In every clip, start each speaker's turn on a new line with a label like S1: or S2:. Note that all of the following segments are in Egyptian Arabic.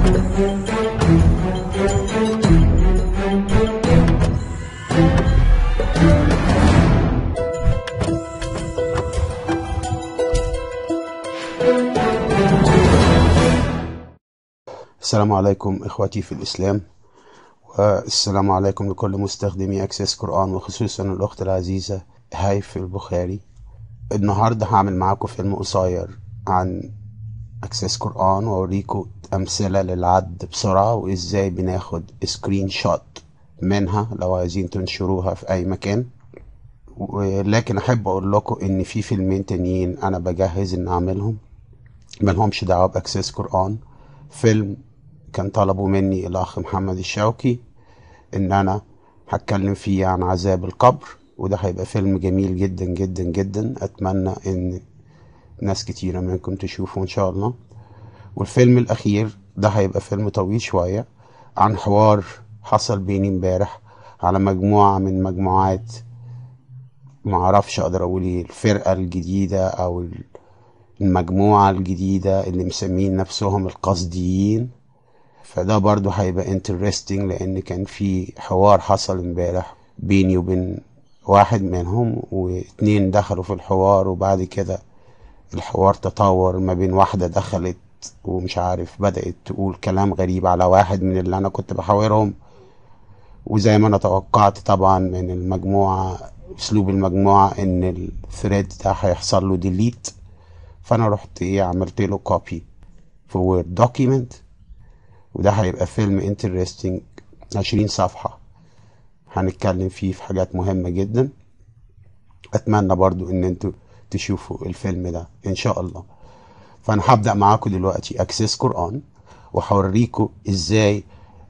S1: السلام عليكم اخوتي في الاسلام والسلام عليكم لكل مستخدمي اكسس قرآن وخصوصا الاخت العزيزة هايف البخاري النهاردة هعمل معاكم فيلم قصير عن اكسس قرآن واوريكم امثلة للعد بسرعة وازاي بناخد سكرين شوت منها لو عايزين تنشروها في اي مكان ولكن احب اقول لكم ان في فيلمين تانيين انا بجهز ان اعملهم ملهمش دعوة باكسس قرآن فيلم كان طلبوا مني الاخ محمد الشوكي ان انا هتكلم فيه عن عذاب القبر وده هيبقى فيلم جميل جدا جدا جدا اتمنى ان ناس كتيرة منكم تشوفه ان شاء الله والفيلم الاخير ده هيبقى فيلم طويل شوية عن حوار حصل بيني امبارح على مجموعة من مجموعات معرفش اقدر اقول ايه الفرقة الجديدة او المجموعة الجديدة اللي مسمين نفسهم القصديين فده برضو هيبقى انترستنج لان كان في حوار حصل امبارح بيني وبين واحد منهم واتنين دخلوا في الحوار وبعد كده الحوار تطور ما بين واحدة دخلت ومش عارف بدأت تقول كلام غريب على واحد من اللي انا كنت بحاورهم وزي ما انا توقعت طبعا من المجموعة اسلوب المجموعة ان الثريد ده هيحصل له ديليت فانا رحت ايه عملت له كوبي في وورد دوكيمنت وده هيبقى فيلم انترستنج عشرين صفحة هنتكلم فيه في حاجات مهمة جدا اتمنى برضو ان انتوا تشوفوا الفيلم ده ان شاء الله فانا هبدأ معاكم دلوقتي اكسس قرآن وهوريكم ازاي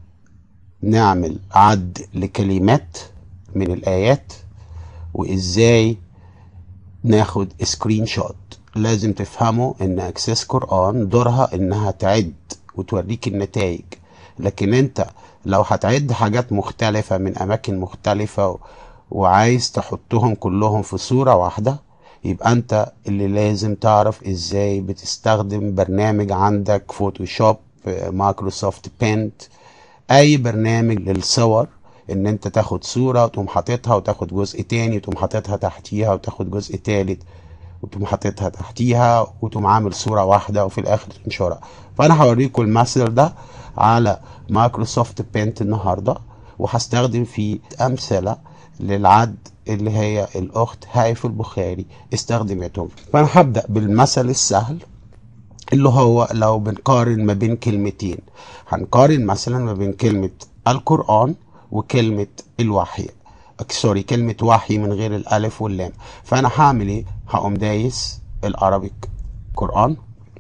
S1: نعمل عد لكلمات من الايات وازاي ناخد سكرين شوت لازم تفهموا ان اكسس قرآن دورها انها تعد وتوريك النتائج لكن انت لو هتعد حاجات مختلفة من اماكن مختلفة وعايز تحطهم كلهم في صورة واحدة يبقى انت اللي لازم تعرف ازاي بتستخدم برنامج عندك فوتوشوب مايكروسوفت بينت اي برنامج للصور ان انت تاخد صورة وتقوم حاططها وتاخد جزء تاني وتقوم حاططها تحتيها وتاخد جزء تالت وتقوم حاططها تحتيها وتقوم عامل صورة واحدة وفي الآخر تنشرها فأنا هوريكم المثل ده على مايكروسوفت بينت النهاردة وهستخدم فيه أمثلة للعد اللي هي الأخت هايف البخاري استخدمتهم فأنا هبدأ بالمثل السهل اللي هو لو بنقارن ما بين كلمتين هنقارن مثلا ما بين كلمة القرآن وكلمة الوحي سوري كلمة وحي من غير الألف واللام فأنا هعمل إيه؟ هقوم دايس الأرابيك قرآن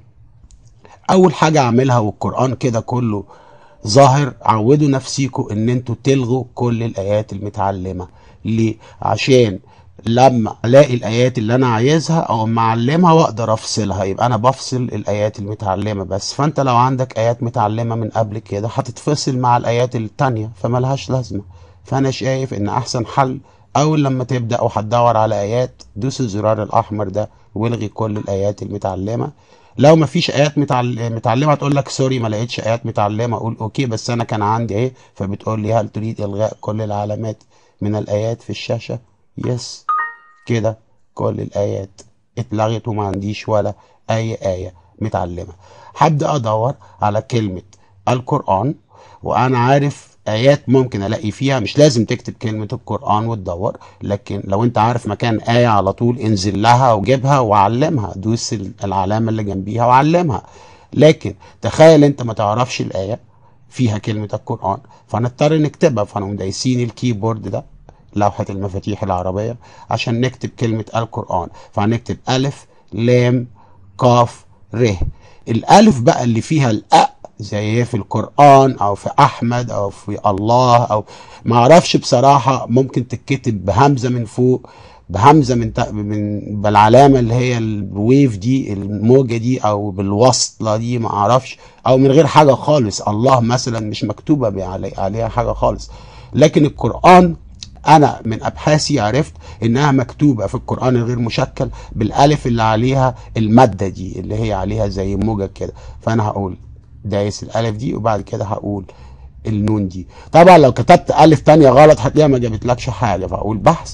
S1: أول حاجة أعملها والقرآن كده كله ظاهر عودوا نفسيكم إن أنتوا تلغوا كل الآيات المتعلمة ليه؟ عشان لما الاقي الايات اللي انا عايزها او معلمها واقدر افصلها يبقى انا بفصل الايات المتعلمه بس فانت لو عندك ايات متعلمه من قبل كده هتتفصل مع الايات التانية فملهاش لازمه فانا شايف ان احسن حل اول لما تبدا وهتدور على ايات دوس الزرار الاحمر ده والغي كل الايات المتعلمه لو ما فيش ايات متعل... متعلمه تقول لك سوري ما لقيتش ايات متعلمه اقول اوكي بس انا كان عندي ايه فبتقول لي هل تريد الغاء كل العلامات من الايات في الشاشه يس كده كل الايات اتلغت وما عنديش ولا اي ايه متعلمه هبدا ادور على كلمه القران وانا عارف ايات ممكن الاقي فيها مش لازم تكتب كلمه القران وتدور لكن لو انت عارف مكان ايه على طول انزل لها وجيبها وعلمها دوس العلامه اللي جنبيها وعلمها لكن تخيل انت ما تعرفش الايه فيها كلمه القران فنضطر نكتبها فنقوم دايسين الكيبورد ده لوحة المفاتيح العربية عشان نكتب كلمة القرآن فهنكتب ألف لام قاف ر الألف بقى اللي فيها الأ زي في القرآن أو في أحمد أو في الله أو ما أعرفش بصراحة ممكن تتكتب بهمزة من فوق بهمزه من تق... من بالعلامه اللي هي الويف دي الموجه دي او بالوصله دي ما اعرفش او من غير حاجه خالص الله مثلا مش مكتوبه بعلي... عليها حاجه خالص لكن القران انا من ابحاثي عرفت انها مكتوبه في القران الغير مشكل بالالف اللي عليها الماده دي اللي هي عليها زي موجه كده فانا هقول دايس الالف دي وبعد كده هقول النون دي طبعا لو كتبت الف تانية غلط هتلاقيها ما جابتلكش حاجه فاقول بحث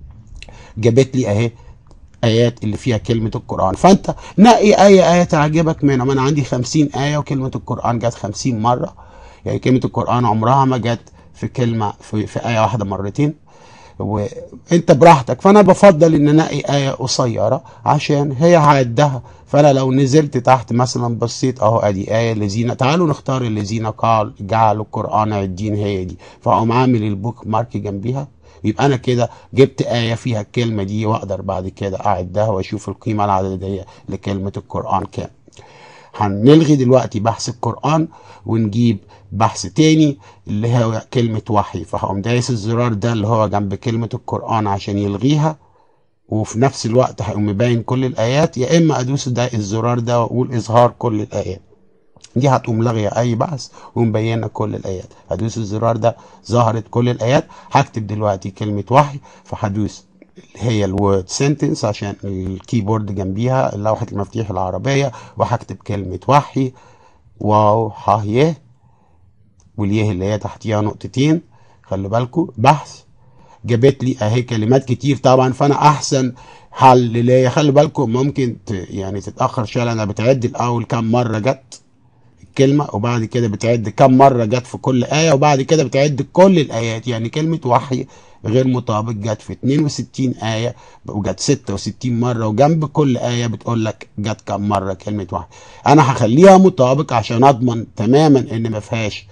S1: جابت لي اهي ايات اللي فيها كلمه القران فانت نقي اي ايه تعجبك منهم انا عندي 50 ايه وكلمه القران جت 50 مره يعني كلمه القران عمرها ما جت في كلمه في, في ايه واحده مرتين وانت براحتك فانا بفضل ان انقي ايه قصيره عشان هي هعدها فانا لو نزلت تحت مثلا بصيت اهو ادي ايه الذين تعالوا نختار الذين قال جعلوا القران عدين هي دي فاقوم عامل البوك مارك جنبيها يبقى انا كده جبت ايه فيها الكلمه دي واقدر بعد كده اعدها واشوف القيمه العدديه لكلمه القران كام هنلغي دلوقتي بحث القرآن ونجيب بحث تاني اللي هو كلمة وحي فهقوم دايس الزرار ده اللي هو جنب كلمة القرآن عشان يلغيها وفي نفس الوقت هيقوم مبين كل الآيات يا إما أدوس ده الزرار ده وأقول إظهار كل الآيات دي هتقوم لاغيه اي بحث ومبينه كل الايات هدوس الزرار ده ظهرت كل الايات هكتب دلوقتي كلمه وحي فهدوس هي الوورد سنتنس عشان الكيبورد جنبيها لوحه المفاتيح العربيه وهكتب كلمه وحي واو ح ي واليه اللي هي تحتيها نقطتين خلي بالكم بحث جابت لي اهي كلمات كتير طبعا فانا احسن حل ليا خلي بالكم ممكن ت... يعني تتاخر شويه انا بتعد الاول كام مره جت الكلمه وبعد كده بتعد كام مره جت في كل ايه وبعد كده بتعد كل الايات يعني كلمه وحي غير مطابق جت في 62 ايه وجت 66 مره وجنب كل ايه بتقول لك جت كام مره كلمه وحي انا هخليها مطابق عشان اضمن تماما ان ما فيهاش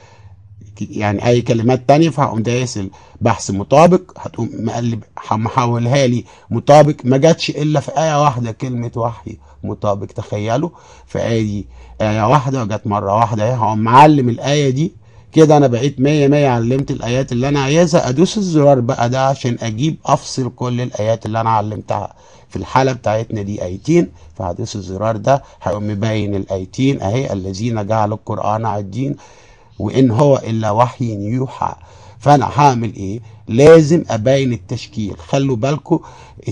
S1: يعني اي كلمات تانية فهقوم دايس البحث مطابق هتقوم مقلب محولها لي مطابق ما جاتش الا في ايه واحده كلمه وحي مطابق تخيلوا في ايه ايه واحده وجت مره واحده اهي هقوم معلم الايه دي كده انا بقيت مية مية علمت الايات اللي انا عايزها ادوس الزرار بقى ده عشان اجيب افصل كل الايات اللي انا علمتها في الحاله بتاعتنا دي ايتين فهدوس الزرار ده هيقوم مبين الايتين اهي الذين جعلوا القران عدين وان هو الا وحي يوحى فانا هعمل ايه لازم ابين التشكيل خلوا بالكم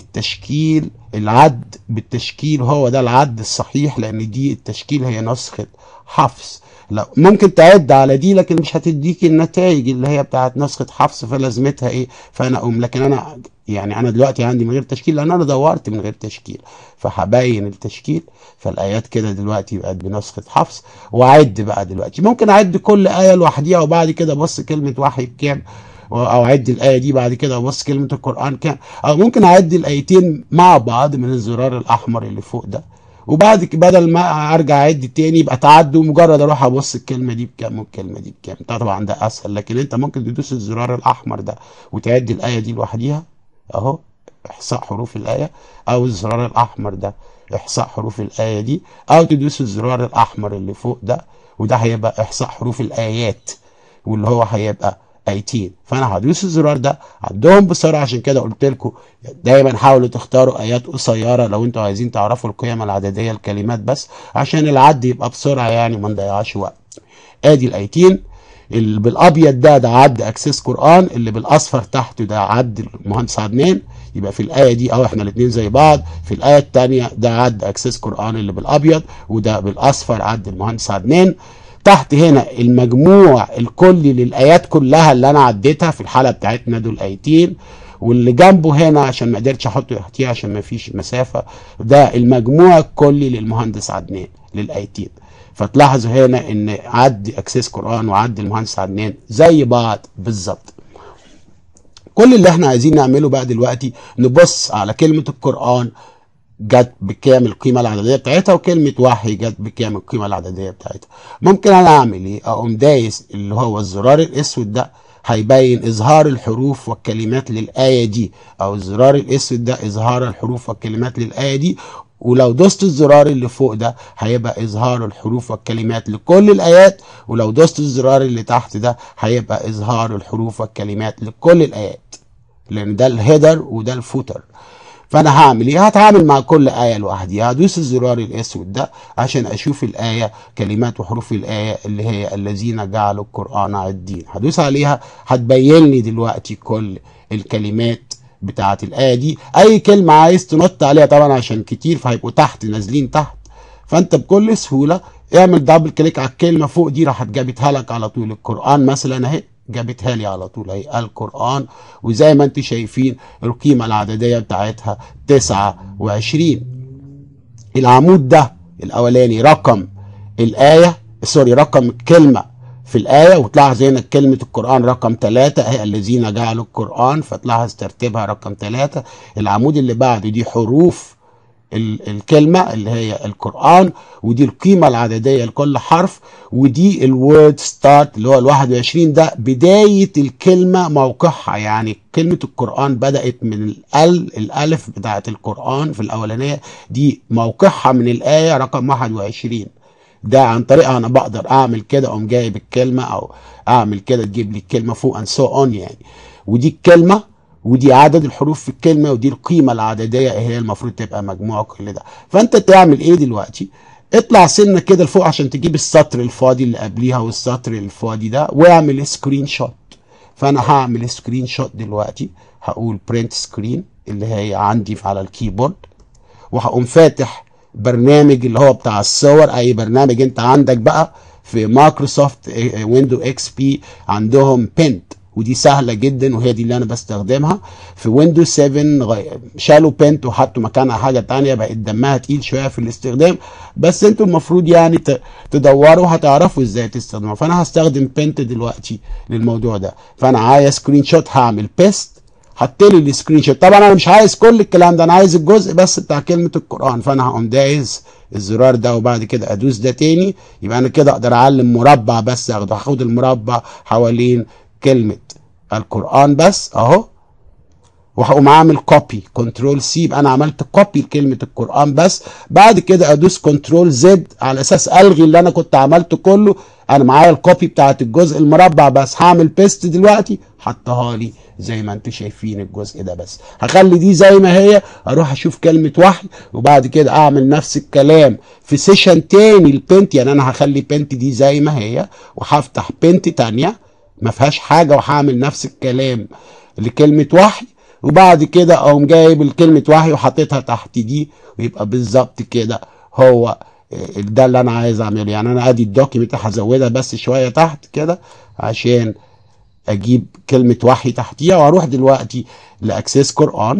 S1: التشكيل العد بالتشكيل هو ده العد الصحيح لان دي التشكيل هي نسخه حفص لا ممكن تعد على دي لكن مش هتديك النتائج اللي هي بتاعت نسخه حفص فلازمتها ايه فانا اقوم لكن انا يعني انا دلوقتي عندي من غير تشكيل لان انا دورت من غير تشكيل فهبين التشكيل فالايات كده دلوقتي بقت بنسخه حفص واعد بقى دلوقتي ممكن اعد كل ايه لوحديها وبعد كده ابص كلمه وحي بكام او اعد الايه دي بعد كده ابص كلمه القران كام او ممكن اعد الايتين مع بعض من الزرار الاحمر اللي فوق ده وبعد كده بدل ما ارجع اعد تاني يبقى تعدوا مجرد اروح ابص الكلمه دي بكام والكلمه دي بكام طبعا ده اسهل لكن انت ممكن تدوس الزرار الاحمر ده وتعد الايه دي لوحديها اهو احصاء حروف الايه او الزرار الاحمر ده احصاء حروف الايه دي او تدوس الزرار الاحمر اللي فوق ده وده هيبقى احصاء حروف الايات واللي هو هيبقى ايتين فانا هدوس الزرار ده عدهم بسرعه عشان كده قلت لكم دايما حاولوا تختاروا ايات قصيره لو انتوا عايزين تعرفوا القيم العدديه الكلمات بس عشان العد يبقى بسرعه يعني ما نضيعش وقت ادي الايتين اللي بالابيض ده ده عد اكسس قران اللي بالاصفر تحته ده عد المهندس عدنان يبقى في الايه دي اهو احنا الاثنين زي بعض في الايه الثانيه ده عد اكسس قران اللي بالابيض وده بالاصفر عد المهندس عدنان تحت هنا المجموع الكلي للايات كلها اللي انا عديتها في الحاله بتاعتنا دول ايتين واللي جنبه هنا عشان ما قدرتش احطه تحتيه عشان ما فيش مسافه ده المجموع الكلي للمهندس عدنان للايتين فتلاحظوا هنا ان عد اكسس قران وعد المهندس عدنان زي بعض بالظبط كل اللي احنا عايزين نعمله بقى دلوقتي نبص على كلمه القران جت بكام القيمه العدديه بتاعتها وكلمه وحي جت بكام القيمه العدديه بتاعتها ممكن انا اعمل ايه اقوم دايس اللي هو الزرار الاسود ده هيبين اظهار الحروف والكلمات للايه دي او الزرار الاسود ده اظهار الحروف والكلمات للايه دي ولو دوست الزرار اللي فوق ده هيبقى اظهار الحروف والكلمات لكل الايات ولو دوست الزرار اللي تحت ده هيبقى اظهار الحروف والكلمات لكل الايات لان ده الهيدر وده الفوتر فانا هعمل ايه هتعامل مع كل ايه لوحديها هدوس الزرار الاسود ده عشان اشوف الايه كلمات وحروف الايه اللي هي الذين جعلوا القران عدين هدوس عليها هتبين لي دلوقتي كل الكلمات بتاعه الايه دي اي كلمه عايز تنط عليها طبعا عشان كتير فهيبقوا تحت نازلين تحت فانت بكل سهوله اعمل دبل كليك على الكلمه فوق دي راحت جابتها لك على طول القران مثلا اهي جابتها لي على طول اهي القران وزي ما انتم شايفين القيمه العدديه بتاعتها 29 العمود ده الاولاني رقم الايه سوري رقم الكلمه في الآية وتلاحظ هنا كلمة القرآن رقم ثلاثة هي الذين جعلوا القرآن فتلاحظ ترتيبها رقم ثلاثة العمود اللي بعده دي حروف الكلمة اللي هي القرآن ودي القيمة العددية لكل حرف ودي الوورد ستارت اللي هو ال 21 ده بداية الكلمة موقعها يعني كلمة القرآن بدأت من الال الألف بتاعت القرآن في الأولانية دي موقعها من الآية رقم 21 ده عن طريقها انا بقدر اعمل كده اقوم جايب الكلمه او اعمل كده تجيب لي الكلمه فوق اند سو اون يعني ودي الكلمه ودي عدد الحروف في الكلمه ودي القيمه العدديه هي المفروض تبقى مجموع كل ده فانت تعمل ايه دلوقتي اطلع سنه كده لفوق عشان تجيب السطر الفاضي اللي قبليها والسطر الفاضي ده واعمل سكرين شوت فانا هعمل سكرين شوت دلوقتي هقول برنت سكرين اللي هي عندي على الكيبورد وهقوم فاتح برنامج اللي هو بتاع الصور اي برنامج انت عندك بقى في مايكروسوفت ويندو اكس بي عندهم بنت ودي سهله جدا وهي دي اللي انا بستخدمها في ويندوز 7 شالوا بنت وحطوا مكانها حاجه تانية بقت دمها تقيل شويه في الاستخدام بس انتوا المفروض يعني تدوروا هتعرفوا ازاي تستخدموها فانا هستخدم بنت دلوقتي للموضوع ده فانا عايز سكرين شوت هعمل بيست حط لي السكرين شوت طبعا انا مش عايز كل الكلام ده انا عايز الجزء بس بتاع كلمه القران فانا هقوم دايس الزرار ده وبعد كده ادوس ده تاني يبقى انا كده اقدر اعلم مربع بس اخده هاخد المربع حوالين كلمه القران بس اهو وهقوم عامل كوبي كنترول سي يبقى انا عملت كوبي لكلمه القران بس بعد كده ادوس كنترول زد على اساس الغي اللي انا كنت عملته كله انا معايا الكوبي بتاعت الجزء المربع بس هعمل بيست دلوقتي حطها لي زي ما انتم شايفين الجزء ده بس هخلي دي زي ما هي اروح اشوف كلمه وحي وبعد كده اعمل نفس الكلام في سيشن تاني البنت يعني انا هخلي بنت دي زي ما هي وهفتح بنت تانية ما فيهاش حاجه وهعمل نفس الكلام لكلمه وحي وبعد كده اقوم جايب الكلمه وحي وحطيتها تحت دي ويبقى بالظبط كده هو ده اللي انا عايز اعمله يعني انا ادي الدوكيمنت هزودها بس شويه تحت كده عشان اجيب كلمه وحي تحتيها واروح دلوقتي لاكسس قران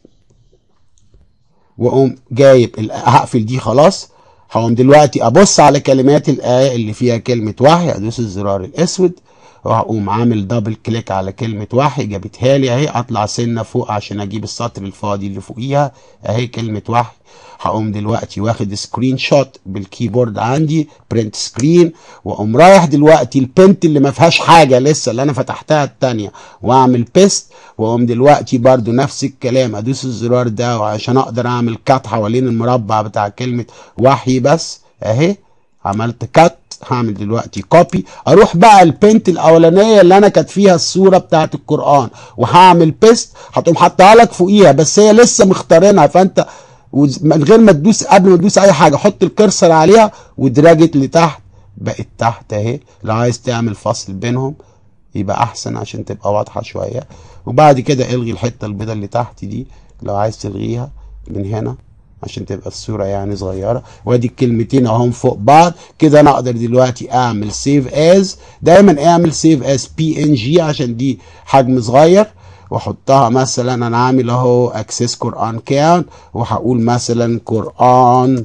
S1: واقوم جايب هقفل دي خلاص هقوم دلوقتي ابص على كلمات الايه اللي فيها كلمه وحي ادوس الزرار الاسود وهقوم عامل دبل كليك على كلمة وحي جابتها لي اهي اطلع سنة فوق عشان اجيب السطر الفاضي اللي فوقيها اهي كلمة وحي هقوم دلوقتي واخد سكرين شوت بالكيبورد عندي برنت سكرين واقوم رايح دلوقتي البنت اللي ما فيهاش حاجه لسه اللي انا فتحتها الثانيه واعمل بيست واقوم دلوقتي برضو نفس الكلام ادوس الزرار ده وعشان اقدر اعمل كات حوالين المربع بتاع كلمه وحي بس اهي عملت كات هعمل دلوقتي كوبي اروح بقى البنت الاولانيه اللي انا كانت فيها الصوره بتاعت القران وهعمل بيست هتقوم حاطها لك فوقيها بس هي لسه مختارينها فانت من غير ما تدوس قبل ما تدوس اي حاجه حط الكرسر عليها ودراجت لتحت بقت تحت اهي لو عايز تعمل فصل بينهم يبقى احسن عشان تبقى واضحه شويه وبعد كده الغي الحته البيضاء اللي تحت دي لو عايز تلغيها من هنا عشان تبقى الصوره يعني صغيره وادي الكلمتين اهم فوق بعض كده انا اقدر دلوقتي اعمل سيف از دايما اعمل سيف از بي ان جي عشان دي حجم صغير واحطها مثلا انا عامل اهو اكسس قران كاونت وهقول مثلا قران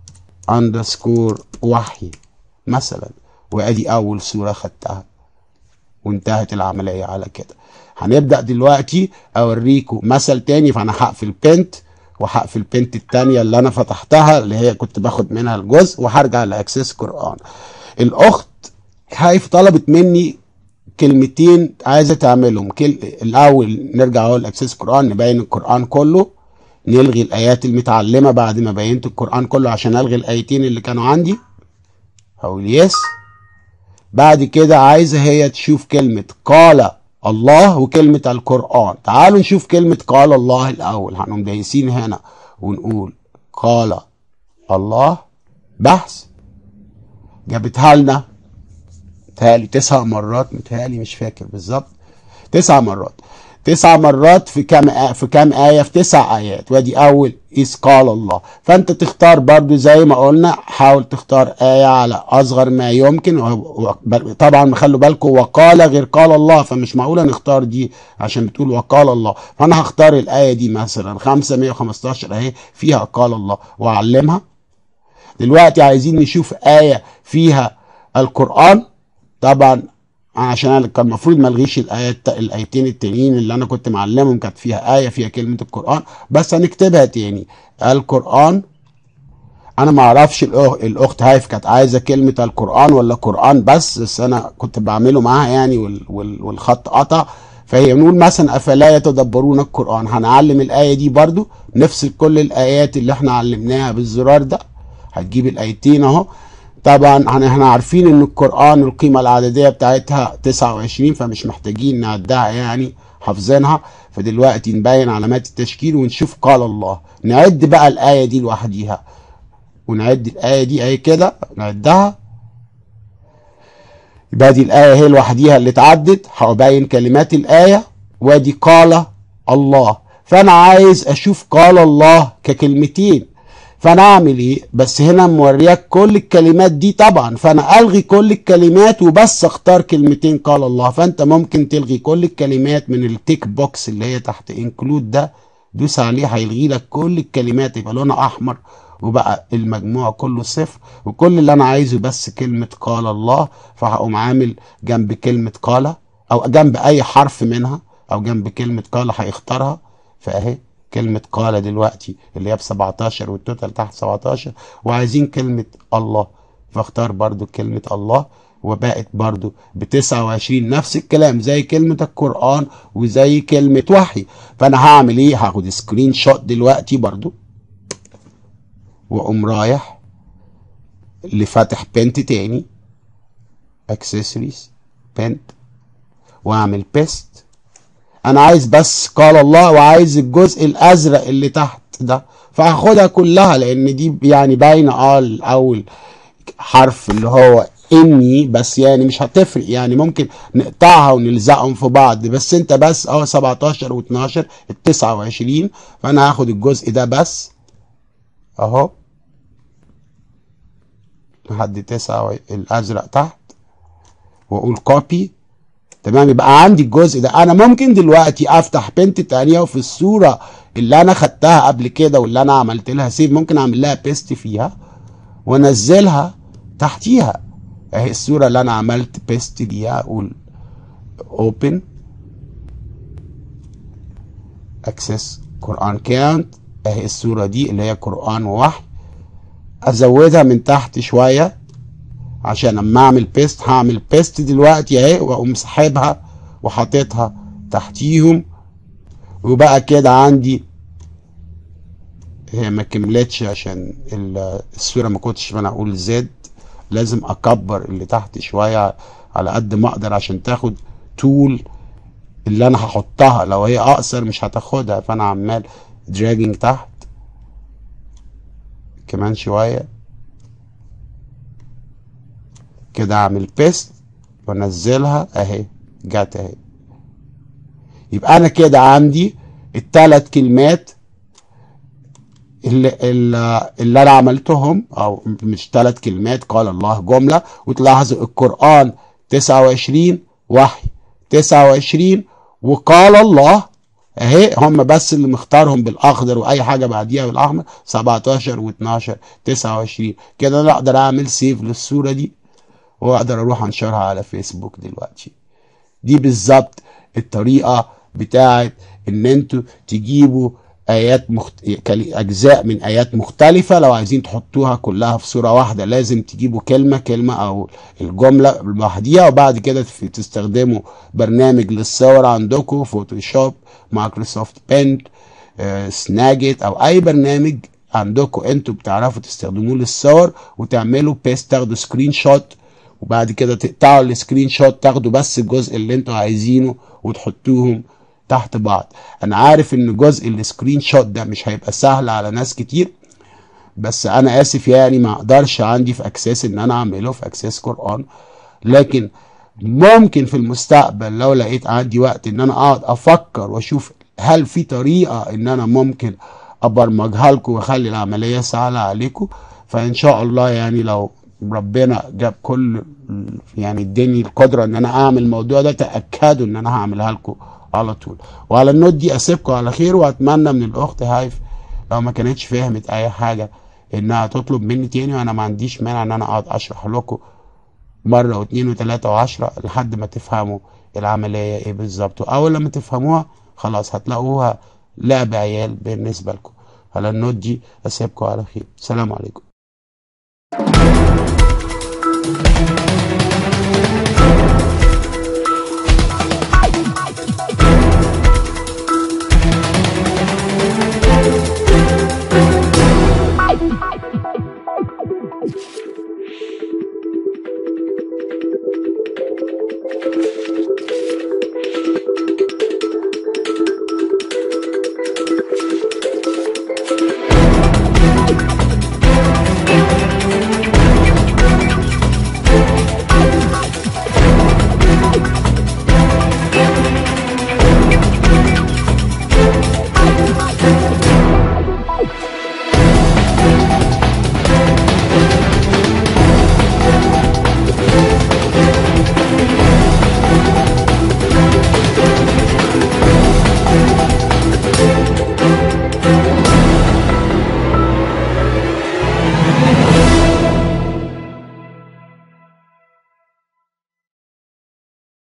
S1: اندرسكور وحي مثلا وادي اول صوره خدتها وانتهت العمليه على كده هنبدا دلوقتي اوريكم مثل تاني فانا هقفل بنت وهقفل بنت التانية اللي انا فتحتها اللي هي كنت باخد منها الجزء وهرجع لاكسس قران الاخت هايف طلبت مني كلمتين عايزه تعملهم كل... الاول نرجع اهو لاكسس قران نبين القران كله نلغي الايات المتعلمه بعد ما بينت القران كله عشان الغي الايتين اللي كانوا عندي هقول يس بعد كده عايزه هي تشوف كلمه قال الله وكلمه القران تعالوا نشوف كلمه قال الله الاول هنقوم دايسين هنا ونقول قال الله بحث جابتها لنا متهيألي تسع مرات متهيألي مش فاكر بالظبط تسع مرات تسع مرات في كام آية في كام آية في تسع آيات وادي أول إذ قال الله فأنت تختار برضو زي ما قلنا حاول تختار آية على أصغر ما يمكن و- و- طبعا خلوا بالكم وقال غير قال الله فمش معقولة نختار دي عشان بتقول وقال الله فأنا هختار الآية دي مثلا 515 أهي فيها قال الله وأعلمها دلوقتي عايزين نشوف آية فيها القرآن طبعا عشان انا كان المفروض ما الغيش الايات الايتين التانيين اللي انا كنت معلمهم كانت فيها ايه فيها كلمه القران بس هنكتبها تاني القران انا ما اعرفش الأخ- الاخت هايف كانت عايزه كلمه القران ولا قران بس بس انا كنت بعمله معاها يعني وال وال والخط قطع فهي نقول مثلا افلا يتدبرون القران هنعلم الايه دي برضو نفصل كل الايات اللي احنا علمناها بالزرار ده هتجيب الايتين اهو طبعا هن- احنا عارفين ان القران القيمه العدديه بتاعتها 29 فمش محتاجين نعدها يعني حافظينها فدلوقتي نبين علامات التشكيل ونشوف قال الله نعد بقى الايه دي لوحديها ونعد الآية دي أهي كده نعدها يبقى دي الآية هي لوحديها اللي اتعدت هبين كلمات الآية وادي قال الله فأنا عايز أشوف قال الله ككلمتين فأنا أعمل إيه؟ بس هنا موريك كل الكلمات دي طبعا فأنا ألغي كل الكلمات وبس أختار كلمتين قال الله فأنت ممكن تلغي كل الكلمات من التيك بوكس اللي هي تحت انكلود ده دوس عليه هيلغي لك كل الكلمات يبقى لونها أحمر وبقى المجموع كله صفر وكل اللي انا عايزه بس كلمة قال الله فهقوم عامل جنب كلمة قال او جنب اي حرف منها او جنب كلمة قال هيختارها فاهي كلمة قال دلوقتي اللي هي ب 17 والتوتال تحت 17 وعايزين كلمة الله فاختار برضو كلمة الله وبقت برضو ب 29 نفس الكلام زي كلمة القرآن وزي كلمة وحي فأنا هعمل إيه؟ هاخد سكرين شوت دلوقتي برضو واقوم رايح لفاتح بنت تاني اكسسوارز بنت واعمل بيست انا عايز بس قال الله وعايز الجزء الازرق اللي تحت ده فهاخدها كلها لان دي يعني باينه اه الاول حرف اللي هو اني بس يعني مش هتفرق يعني ممكن نقطعها ونلزقهم في بعض بس انت بس اه 17 و12 ال 29 فانا هاخد الجزء ده بس اهو لحد تسعة و- الازرق تحت واقول كوبي تمام يبقى عندي الجزء ده انا ممكن دلوقتي افتح بنت تانية وفي الصورة اللي انا خدتها قبل كده واللي انا عملت لها سيف ممكن اعمل لها بيست فيها وانزلها تحتيها اهي الصورة اللي انا عملت بيست ليها اقول open access قرآن كانت اهي الصورة دي اللي هي قرآن ووحي ازودها من تحت شوية عشان اما اعمل بيست هعمل بيست دلوقتي اهي واقوم سحبها وحاططها تحتيهم وبقى كده عندي هي ما كملتش عشان ال- الصورة ما كنتش انا اقول زد لازم اكبر اللي تحت شوية على قد ما اقدر عشان تاخد طول اللي انا هحطها لو هي اقصر مش هتاخدها فانا عمال دراجنج تحت كمان شوية كده اعمل بيست وانزلها اهي جت اهي يبقى انا كده عندي الثلاث كلمات اللي, اللي, اللي انا عملتهم او مش ثلاث كلمات قال الله جملة وتلاحظوا القرآن 29 وحي 29 وقال الله اهي هم بس اللي مختارهم بالاخضر واي حاجه بعديها بالاحمر 17 و12 29 كده انا اقدر اعمل سيف للصوره دي واقدر اروح انشرها على فيسبوك دلوقتي دي بالظبط الطريقه بتاعت ان انتوا تجيبوا ايات مخت... كلي- اجزاء من ايات مختلفه لو عايزين تحطوها كلها في صوره واحده لازم تجيبوا كلمه كلمه او الجمله لوحديها وبعد كده تف- تستخدموا برنامج للصور عندكم فوتوشوب مايكروسوفت بينت آه، سناجت او اي برنامج عندكم انتوا بتعرفوا تستخدموه للصور وتعملوا بيست تاخدوا سكرين شوت وبعد كده تقطعوا السكرين شوت تاخدوا بس الجزء اللي انتوا عايزينه وتحطوهم تحت بعض انا عارف ان جزء السكرين شوت ده مش هيبقى سهل على ناس كتير بس انا اسف يعني ما اقدرش عندي في اكسس ان انا اعمله في اكسس قرآن لكن ممكن في المستقبل لو لقيت عندي وقت ان انا اقعد افكر واشوف هل في طريقة ان انا ممكن ابرمجها لكم واخلي العملية سهلة عليكم فان شاء الله يعني لو ربنا جاب كل يعني اداني القدرة ان انا اعمل الموضوع ده تأكدوا ان انا هعملها لكم على طول وعلى النوت دي اسيبكم على خير واتمنى من الاخت هايف لو ما كانتش فهمت اي حاجة انها تطلب مني تاني وانا ما عنديش مانع ان انا اقعد اشرح لكم مرة واثنين وثلاثة وعشرة لحد ما تفهموا العملية ايه بالظبط واول لما تفهموها خلاص هتلاقوها لعب عيال بالنسبة لكم على النوت دي اسيبكم على خير سلام عليكم